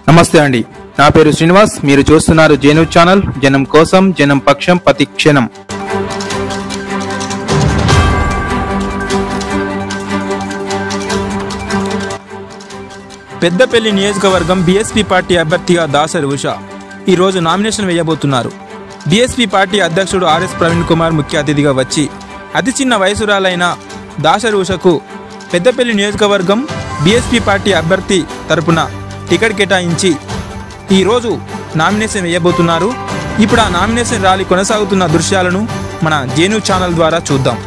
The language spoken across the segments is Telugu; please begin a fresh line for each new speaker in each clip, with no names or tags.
నమస్తే అండి నా పేరు శ్రీనివాస్ మీరు చూస్తున్నారు జేను ఛానల్ జనం కోసం జనం పక్షం ప్రతి క్షణం
పెద్దపల్లి నియోజకవర్గం బీఎస్పీ పార్టీ అభ్యర్థిగా దాసరి ఉష ఈరోజు నామినేషన్ వేయబోతున్నారు బీఎస్పీ పార్టీ అధ్యక్షుడు ఆర్ఎస్ ప్రవీణ్ కుమార్ ముఖ్య అతిథిగా వచ్చి అతి చిన్న వయసురాలైన దాసరి ఉషకు పెద్దపల్లి నియోజకవర్గం బీఎస్పీ పార్టీ అభ్యర్థి తరపున టికెట్ కేటాయించి ఈరోజు నామినేషన్ వేయబోతున్నారు ఇప్పుడు ఆ నామినేషన్ ర్యాలీ కొనసాగుతున్న దృశ్యాలను మన జేను ఛానల్ ద్వారా చూద్దాం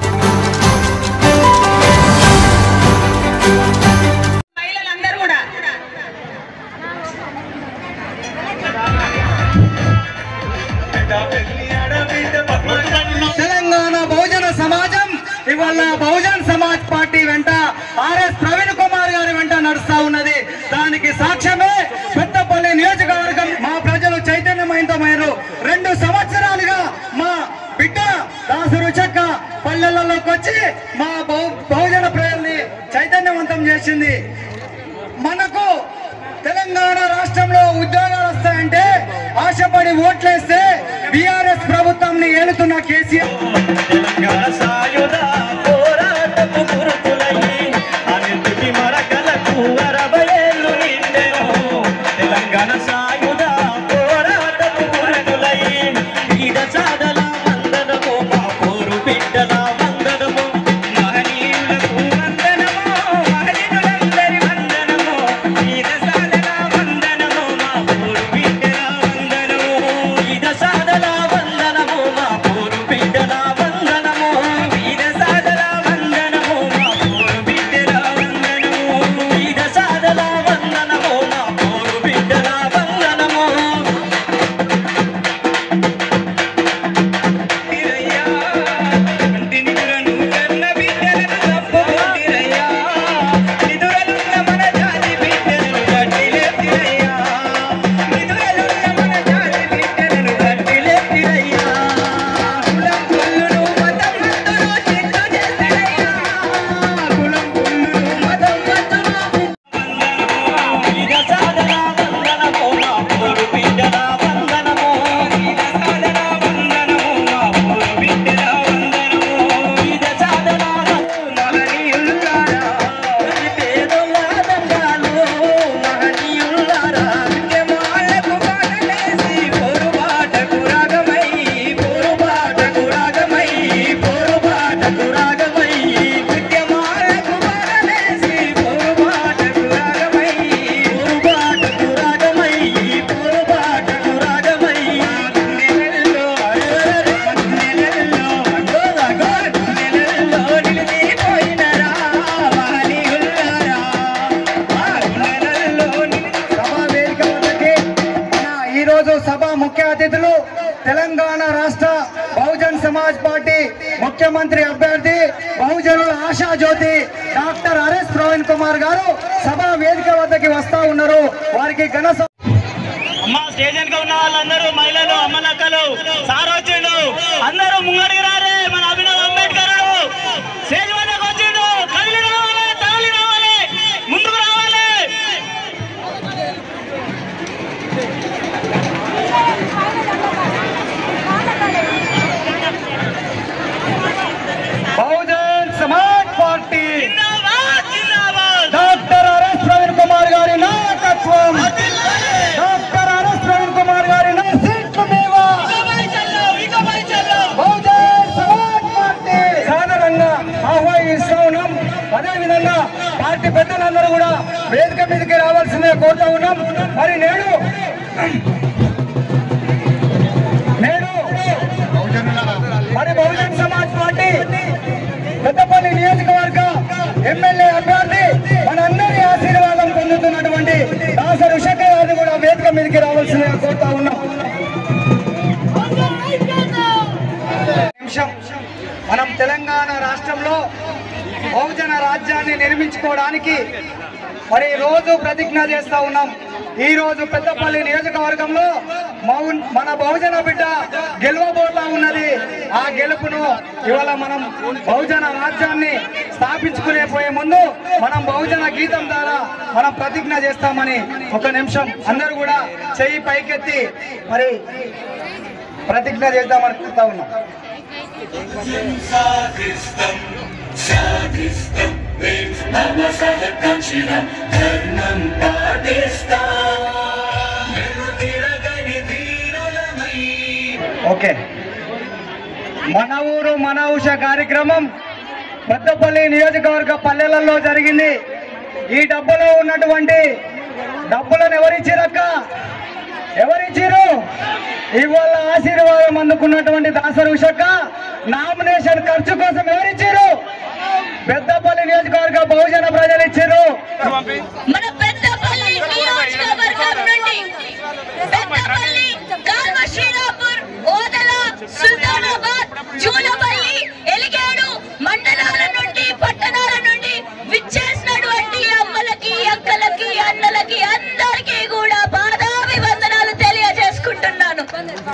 మహిళలందరూ కూడా
తెలంగాణ బహుజన సమాజం ఇవాళ బహుజన్ సమాజ్ పార్టీ వెంట ఆర్ఎస్ ప్రవీణ్ కుమార్ గారి వెంట నడుస్తా ఉన్నది దానికి సాక్ష్యమే పెద్దపల్లి నియోజకవర్గం మా ప్రజలు చైతన్యమయంతమైనరు రెండు సంవత్సరాలుగా మా బిడ్డ దాసురు చెక్క పల్లెలలోకి వచ్చి మా బహు- బహుజన ప్రజల్ని చైతన్యవంతం చేసింది మనకు తెలంగాణ రాష్ట్రంలో ఉద్యోగాలు వస్తాయంటే ఆశపడి ఓట్లేస్తే బీఆర్ఎస్ ప్రభుత్వంని ఏలుతున్న కేసీఆర్
తెలంగాణ సాయుధ పోరాటపు గురుతులయ్యి అనుభూతి మరకలకు అరవై ఏళ్ళు నిండెను తెలంగాణ సాయుధ పోరాటపు గురుతులయ్యి ఈడ సాధల వందనము మా పోరు బిడ్డల వందనము మహనీయులకు వందనము మహనీయులందరి వందనము ఈడ సాధల వందనము మా పోరు బిడ్డల వందనము ఈడ సాధల వందనము మా పోరు బిడ్డల వందనము ఈడ సాధల వందనము మా పోరు బిడ్డల వందనము ఈడ సాధల వందనము మా పోరు బిడ్డల వందనము తిరయ్యా కంటినిదురను కన్న బిడ్డలను తప్పుకుంటిరయ్యా నిదురలున్న మన జాతి బిడ్డలను గట్టిలేపిరయ్యా నిదురలున్న మన జాతి బిడ్డలను గట్టిలేపిరయ్యా కులం కుల్లును మతం మత్తును చిత్తు చేస్తారయ్యా కులం కుల్లును మతం మత్తును ఈడ సాధన వందనము మా పోరు బిడ్డల వందనము ఈడ సాధన వందనము మా పోరు బిడ్డల వందనము ఈడ సాధన మహనీయులారా పేదల దండాలు మహనీయులారా ఉద్యమాలకు బాటలేసి పోరుబాటకు రాగమై పోరుబాటకు రాగమై పోరుబాటకు రాగమై ఉద్యమాలకు బాటలేసి పోరుబాటకు రాగమై పోరుబాటకు రాగమై పోరుబాటకు రాగమై నెలల్లో నెలల్లో అగోదగో నెలల్లో నిలిచిపోయినరా మహనీయులారా ఆ నెలల్లో నిలిచి
సభా వేదిక వద్దకి మన ఈ రోజు సభ ముఖ్య అతిథులు తెలంగాణ రాష్ట్ర బహుజన్ సమాజ్ పార్టీ ముఖ్యమంత్రి అభ్యర్థి బహుజనుల ఆశా జ్యోతి డాక్టర్ ఆర్ఎస్ ప్రవీణ్ కుమార్ గారు సభా వేదిక వద్దకి వస్తా ఉన్నారు వారికి ఘన స్వా-
అమ్మ స్టేజ్ వెనుక ఉన్న వాళ్ళందరూ మహిళలు అమ్మలక్కలు సార్ వచ్చిండు అందరూ ముంగడికి రారే మన అభినవ్ అంబేద్కర్ స్టేజ్ మీదకి వచ్చిండు కదిలి రావాలి తరలి రావాలి ముందుకు రావాలి
బహుజన్ సమాజ్ పార్టీ
జిందాబాద్ జిందాబాద్
డాక్టర్ ఆర్ఎస్ ప్రవీణ్ కుమార్ గారి నాయకత్వం డాక్టర్ ఆర్ఎస్ ప్రవీణ్ కుమార్ గారి నా- సీట్లు మీవా
ఇకపై చల్లో ఇకపై చల్లో
బహుజన్ సమాజ్ పార్టీ సాధారణంగా ఆహ్వానిస్తూ ఉన్నాం అదేవిధంగా పార్టీ పెద్దలందరూ కూడా వేదిక మీదకి రావాల్సిందే కోరుతా ఉన్నాం మరి నేడు నేడు మరి బహుజన్ సమాజ్ పార్టీ పెద్దపల్లి నియోజకవర్గ ఎమ్మెల్యే అభ్యర్థి మనందరి ఆశీర్వాదం పొందుతున్నటువంటి దాసరి ఉషక గారిని కూడా వేదిక మీదకి రావాల్సిందిగా కోరుతా ఉన్నాం నిమిషం మనం తెలంగాణ రాష్ట్రంలో బహుజన రాజ్యాన్ని నిర్మించుకోవడానికి మరి రోజు ప్రతిజ్ఞ చేస్తా ఉన్నాం ఈ రోజు పెద్దపల్లి నియోజకవర్గంలో మౌన్- మన బహుజన బిడ్డ గెలవబోతా ఉన్నది ఆ గెలుపును ఇవాళ మనం బహుజన రాజ్యాన్ని స్థాపించుకునే పోయే ముందు మనం బహుజన గీతం ద్వారా మనం ప్రతిజ్ఞ చేస్తామని ఒక నిమిషం అందరూ కూడా చెయ్యి పైకెత్తి మరి ప్రతిజ్ఞ చేద్దామని కోరుతా ఉన్నాం
సాధిస్తాం సాధిస్తాం మన సహకంచినం ధర్మం పాటిస్తాం మేము తిరగని ధీరులమై
ఓకే మన ఊరు మన ఉష కార్యక్రమం పెద్దపల్లి నియోజకవర్గ పల్లెలలో జరిగింది ఈ డబ్బులో ఉన్నటువంటి డబ్బులను ఎవరిచ్చిరక్క ఎవరిచ్చిరు ఇవాళ ఆశీర్వాదం అందుకున్నటువంటి దాసరి ఉషక్క నామినేషన్ ఖర్చు కోసం ఎవరిచ్చారు పెద్దపల్లి నియోజకవర్గ బహుజన ప్రజలు ఇచ్చారు
మన పెద్దపల్లి నియోజకవర్గం నుండి పెద్దపల్లి కాల్వ శ్రీరాపూర్ ఓదల సుల్తానాబాద్ జూలపల్లి ఎలిగేడు మండలాల నుండి పట్టణాల నుండి విచ్చేసినటువంటి అమ్మలకి అక్కలకి అన్నలకి అందరికీ కూడా పాదాభివందనాలు తెలియజేసుకుంటున్నాను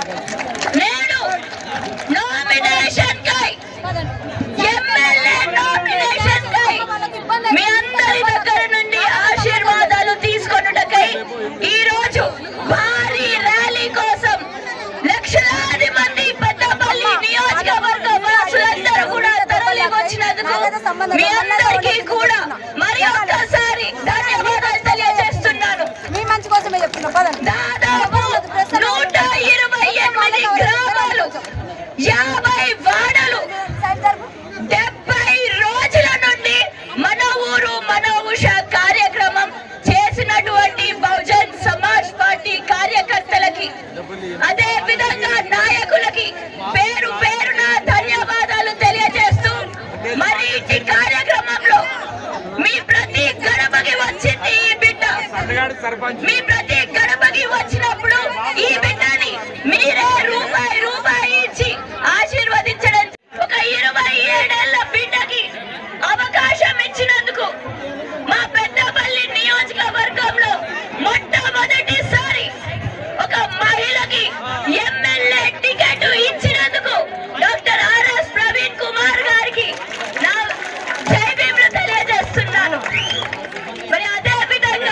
నేను నామినేషన్ కై ఎమ్మెల్యే నామినేషన్ కై మీ అందరి దగ్గర నుండి ఆశీర్వాదాలు తీసుకొనుటకై ఈ రోజు భారీ ర్యాలీ కోసం లక్షలాది మంది పెద్దపల్లి నియోజకవర్గ వాసులందరూ కూడా తరలి వచ్చినందుకు మీ అందరికీ కూడా మరి ఒక్కసారి ధన్యవాదాలు తెలియజేస్తున్నాను
మీ మంచి కోసమే చెప్తున్నా పదండి
దాదాపు నూట ఇరవై ఎనిమిది గ్రామాలు యాభై వాడలు
సైడ్ జరుపు.
డెబ్బై రోజుల నుండి మన ఊరు మన ఉష కార్యక్రమం చేసినటువంటి బహుజన్ సమాజ్ పార్టీ కార్యకర్తలకి అదే విధంగా నాయకులకి పేరు పేరున ధన్యవాదాలు తెలియజేస్తూ మరి ఈ కార్యక్రమంలో మీ ప్రతి గడపకి వచ్చింది ఈ బిడ్డ మీ ప్రతి గడపకి వచ్చినప్పుడు ఈ బిడ్డని మీరే రూపాయి రూపాయి ఇచ్చి ఆశీర్వదించడం ఒక ఇరవై ఏడేళ్ల బిడ్డకి అవకాశం ఇచ్చినందుకు మా పెద్దపల్లి నియోజకవర్గంలో మొట్టమొదటిసారి ఒక మహిళకి ఎమ్మెల్యే టికెట్ ఇచ్చినందుకు డాక్టర్ ఆర్ఎస్ ప్రవీణ్ కుమార్ గారికి నా జై భీములు తెలియజేస్తున్నాను మరి అదే విధంగా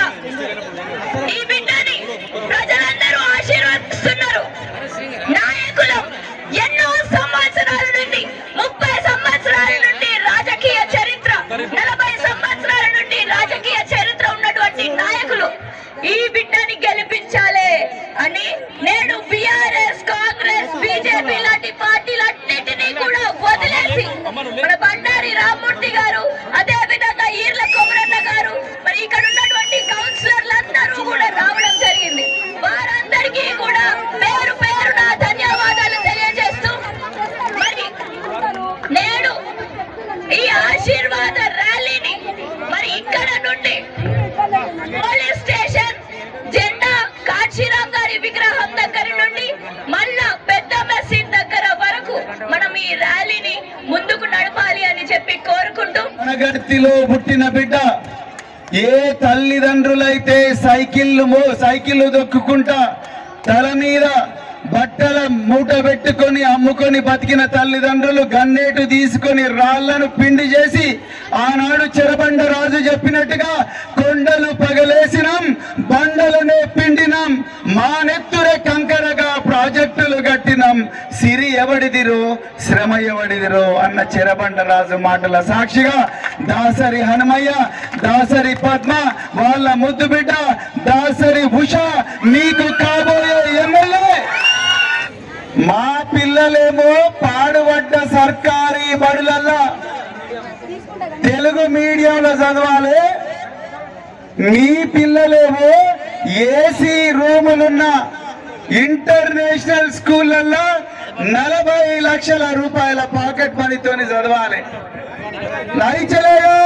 ఈ బిడ్డని ప్రజలందరూ ఆశీర్వదిస్తున్నారు నాయకులు ఎన్నో సంవత్సరాల నుండి ముప్పై సంవత్సరాల నుండి రాజకీయ చరిత్ర నలభై సంవత్సరాల నుండి రాజకీయ చరిత్ర ఉన్నటువంటి నాయకులు ఈ బిడ్డని గెలిపించాలి అని నేను బిఆర్ఎస్ కాంగ్రెస్ బీజేపీ లాంటి పార్టీలన్నిటినీ కూడా వదిలేసి మన బండారి రామ్మూర్తి గారు అదే విధంగా ఈర్ల కొమరన్న గారు మరి ఇక్కడ ఉన్నటువంటి కౌన్సిలర్లందరూ కూడా రావడం జరిగింది వారందరికీ కూడా పేరు పేరున ధన్యవాదాలు తెలియజేస్తూ మరి నేను ఈ ఆశీర్వాద ర్యాలీని మరి ఇక్కడ నుండి పోలీస్ స్టేషన్ జెండా కాశీరాం గారి విగ్రహం దగ్గర నుండి మళ్ళా పెద్ద మసీద్ దగ్గర వరకు మనం ఈ ర్యాలీని ముందుకు నడపాలి అని చెప్పి కోరుకుంటూ
అనగర్తిలో పుట్టిన బిడ్డ ఏ తల్లిదండ్రులైతే సైకిళ్ళు మో- సైకిళ్ళు దొక్కుకుంటా తల మీద బట్టల మూట పెట్టుకొని అమ్ముకొని బతికిన తల్లిదండ్రులు గన్నేటు తీసుకొని రాళ్లను పిండి చేసి ఆనాడు చెరబండ రాజు చెప్పినట్టుగా కొండలు పగలేసినాం బండలనే పిండినాం మా నెత్తురే కంకరగా ప్రాజెక్టులు కట్టినాం సిరి ఎవడిదిరో శ్రమ ఎవడిదిరో అన్న చెరబండ రాజు మాటల సాక్షిగా దాసరి హనుమయ్య దాసరి పద్మ వాళ్ళ ముద్దు బిడ్డ దాసరి ఉష మీకు కాబోయే ఎమ్మెల్యే మా పిల్లలేమో పాడుబడ్డ సర్కారీ బడులల్లా తెలుగు మీడియంలో చదవాలి మీ పిల్లలేమో ఏసీ రూములున్న ఇంటర్నేషనల్ స్కూళ్ళల్లో నలభై లక్షల రూపాయల పాకెట్ మనీతోని చదవాలి నైచలేగా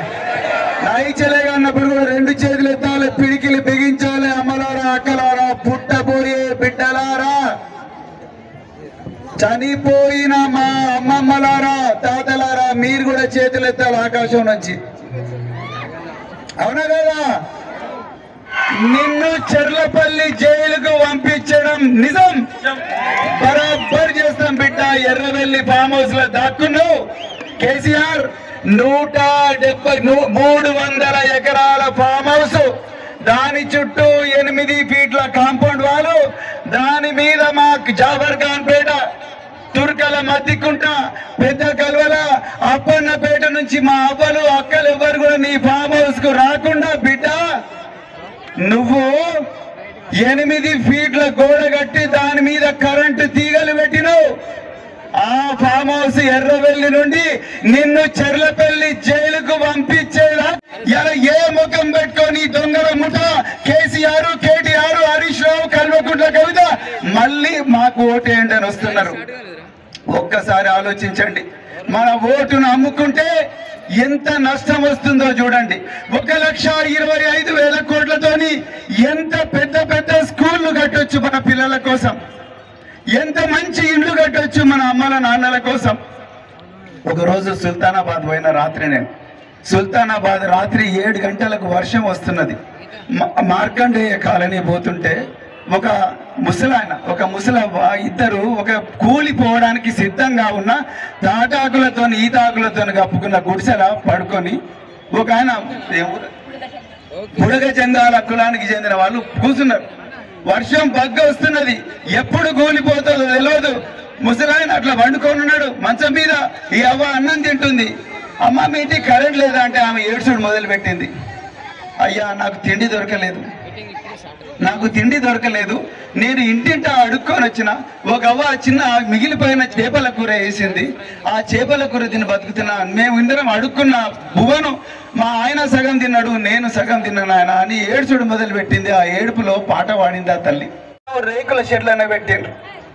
నైచలేగా అన్నప్పుడు కూడా రెండు చేతులు ఎత్తాలి పిడికిలు బిగించాలి అమ్మలారా అక్కలారా పుట్టబోయే బిడ్డలారా చనిపోయిన మా అమ్మమ్మలారా తాతలారా మీరు కూడా చేతులు ఎత్తాలి ఆకాశం నుంచి అవునా కదా
నిన్ను చెర్లపల్లి జైలుకు పంపించడం నిజం బరాబర్ చేస్తాం బిడ్డ ఎర్రవెల్లి ఫామ్ హౌస్ లో దాక్కున్నావు కేసీఆర్ నూట డెబ్బై ను- మూడు వందల ఎకరాల ఫామ్ హౌస్ దాని చుట్టూ ఎనిమిది ఫీట్ల కాంపౌండ్ వాళ్ళు దాని మీద మా జాబర్ ఖాన్ పేట తుర్కల మద్దికుంట పెద్ద కల్వల అప్పన్నపేట నుంచి మా అవ్వలు అక్కలు ఎవరు కూడా నీ ఫామ్ హౌస్ కు రాకుండా బిడ్డ నువ్వు ఎనిమిది ఫీట్ల గోడ కట్టి దాని మీద కరెంటు తీగలు పెట్టినావు ఆ ఫామ్ హౌస్ ఎర్రవెల్లి నుండి నిన్ను చెర్లపల్లి జైలుకు పంపించేలా ఇలా ఏ ముఖం పెట్టుకొని దొంగల ముఠ కేసీఆర్ కేటీఆర్ హరీష్ రావు కల్వకుంట్ల కవిత మళ్ళీ మాకు ఓటేయండి అని వస్తున్నారు ఒక్కసారి ఆలోచించండి మన ఓటును అమ్ముకుంటే ఎంత నష్టం వస్తుందో చూడండి ఒక లక్ష ఇరవై ఐదు వేల కోట్లతోని ఎంత పెద్ద పెద్ద స్కూళ్ళు కట్టొచ్చు మన పిల్లల కోసం ఎంత మంచి ఇల్లు కట్టొచ్చు మన అమ్మల నాన్నల కోసం ఒక రోజు సుల్తానాబాద్ పోయిన రాత్రి నేను సుల్తానాబాద్ రాత్రి ఏడు గంటలకు వర్షం వస్తున్నది మా- మార్కండేయ కాలనీ పోతుంటే ఒక ముసలాయన ఒక ముసల ఇద్దరు ఒక కూలిపోవడానికి సిద్ధంగా ఉన్న తాటాకులతో ఈతాకులతో కప్పుకున్న గుడిసెల పడుకొని ఒక ఆయన ఏ ఊరు? బుడగ జంగాల కులానికి చెందిన వాళ్ళు కూర్చున్నారు వర్షం బగ్గ వస్తున్నది ఎప్పుడు కూలిపోతుందో తెలియదు ముసలాయన అట్లా వండుకొని ఉన్నాడు మంచం మీద ఈ అవ్వ అన్నం తింటుంది అమ్మ మీ ఇంటికి కరెంట్ లేదా అంటే ఆమె ఏడ్చుడు మొదలు పెట్టింది అయ్యా నాకు తిండి దొరకలేదు నాకు తిండి దొరకలేదు నేను ఇంటింట అడుక్కొని వచ్చిన ఒక అవ్వ చిన్న మిగిలిపోయిన చేపల కూర వేసింది ఆ చేపల కూర తిని బతుకుతున్నా మేము ఇందరం అడుక్కున్న బువ్వను మా ఆయన సగం తిన్నాడు నేను సగం తిన్నాను ఆయన అని ఏడుచుడు మొదలు పెట్టింది ఆ ఏడుపులో పాట పాడింది ఆ తల్లి రేకుల షెడ్లనే పెట్టిండ్రు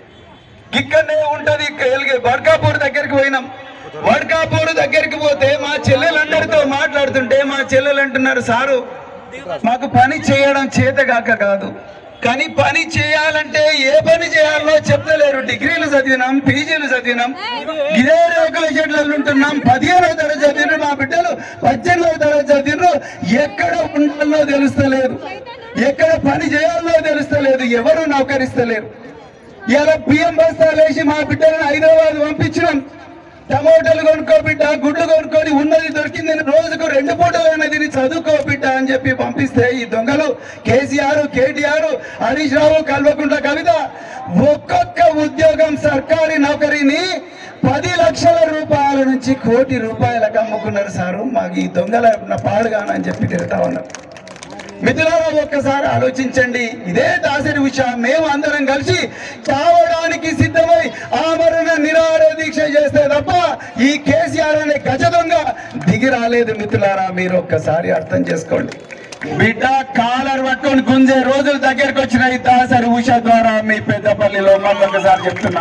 ఇక్కడనే ఉంటది ఎల్గే బర్కాపూర్ దగ్గరికి పోయినాం వడ్కాపూర్ దగ్గరికి పోతే మా చెల్లెలందరితో మాట్లాడుతుంటే మా చెల్లెలు అంటున్నారు సారు మాకు పని చేయడం చేతగాక కాదు కానీ పని చేయాలంటే ఏ పని చేయాలో చెప్తలేరు డిగ్రీలు చదివినాం పీజీలు చదివినాం ఇదే రేకుల షెడ్లలో ఉంటున్నాం పదిహేనవ తరగతి చదివిన మా బిడ్డలు పద్దెనిమిదవ తరగతి చదివిన ఎక్కడ ఉండాలో తెలుస్తలేదు ఎక్కడ పని చేయాలో తెలుస్తలేదు ఎవరు నౌకరిస్తలేరు ఇలా బియ్యం బస్తాలు వేసి మా బిడ్డలను హైదరాబాద్ పంపించినాం టమోటాలు కొనుక్కో బిడ్డ గుడ్లు కొనుక్కొని ఉన్నది దొరికిందని రోజుకు రెండు పూటలైనా తిని చదువుకో బిడ్డ అని చెప్పి పంపిస్తే ఈ దొంగలు కేసీఆర్ కేటీఆర్ హరీష్ రావు కల్వకుంట్ల కవిత ఒక్కొక్క ఉద్యోగం సర్కారీ నౌకరీని పది లక్షల రూపాయల నుంచి కోటి రూపాయలకు అమ్ముకున్నారు సారు మాకు ఈ దొంగల పాడుగానని చెప్పి తిడతా ఉన్నారు మిథులారా ఒక్కసారి ఆలోచించండి ఇదే దాసరి ఉష మేము అందరం కలిసి చావడానికి సిద్ధమై ఆమరణ నిరాహార దీక్ష చేస్తే తప్ప ఈ కేసీఆర్ అనే గజ దొంగ దిగి రాలేదు మిథులారా మీరు ఒక్కసారి అర్థం చేసుకోండి బిడ్డ కాలర్ పట్టుకొని గుంజే రోజులు దగ్గరకు వచ్చిన ఈ దాసరి ఉష ద్వారా మీ పెద్దపల్లిలో మళ్ళొకసారి చెప్తున్నా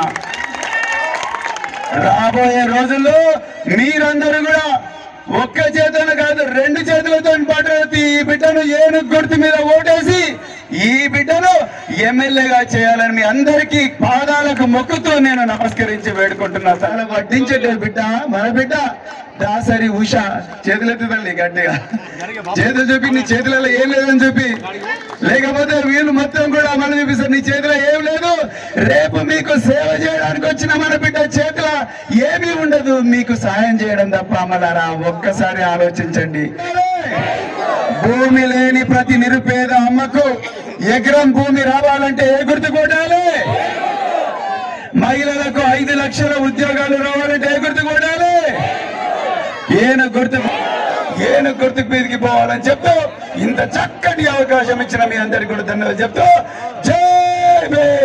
రాబోయే రోజుల్లో మీరందరూ కూడా ఒక్క చేతను కాదు రెండు చేతులతో పాటు ఈ బిడ్డను ఏనుగు గుర్తు మీద ఓటేసి ఈ బిడ్డను ఎమ్మెల్యేగా చేయాలని మీ అందరికీ పాదాలకు మొక్కుతూ నేను నమస్కరించి వేడుకుంటున్నా చాలా వడ్డించట్లేదు బిడ్డ మన బిడ్డ దాసరి ఉష చేతులెత్తి తల్లి గట్టిగా చేతులు చూపి నీ చేతులలో ఏం లేదని చెప్పి లేకపోతే వీళ్ళు మొత్తం కూడా మనం చూపిస్తారు నీ చేతిలో ఏం లేదు రేపు మీకు సేవ చేయడానికి వచ్చిన మన బిడ్డ చేతిలో ఏమీ ఉండదు మీకు సాయం చేయడం తప్ప అమలారా ఒక్కసారి ఆలోచించండి భూమి లేని ప్రతి నిరుపేద అమ్మకు ఎకరం భూమి రావాలంటే ఏ గుర్తు కొట్టాలి మహిళలకు ఐదు లక్షల ఉద్యోగాలు రావాలంటే ఏ గుర్తు కొట్టాలి ఏను గుర్తు ఏను గుర్తుకు మీదకి పోవాలని చెప్తూ ఇంత చక్కటి అవకాశం ఇచ్చిన మీ అందరికి కూడా ధన్యవాదాలు చెప్తూ జై భీమ్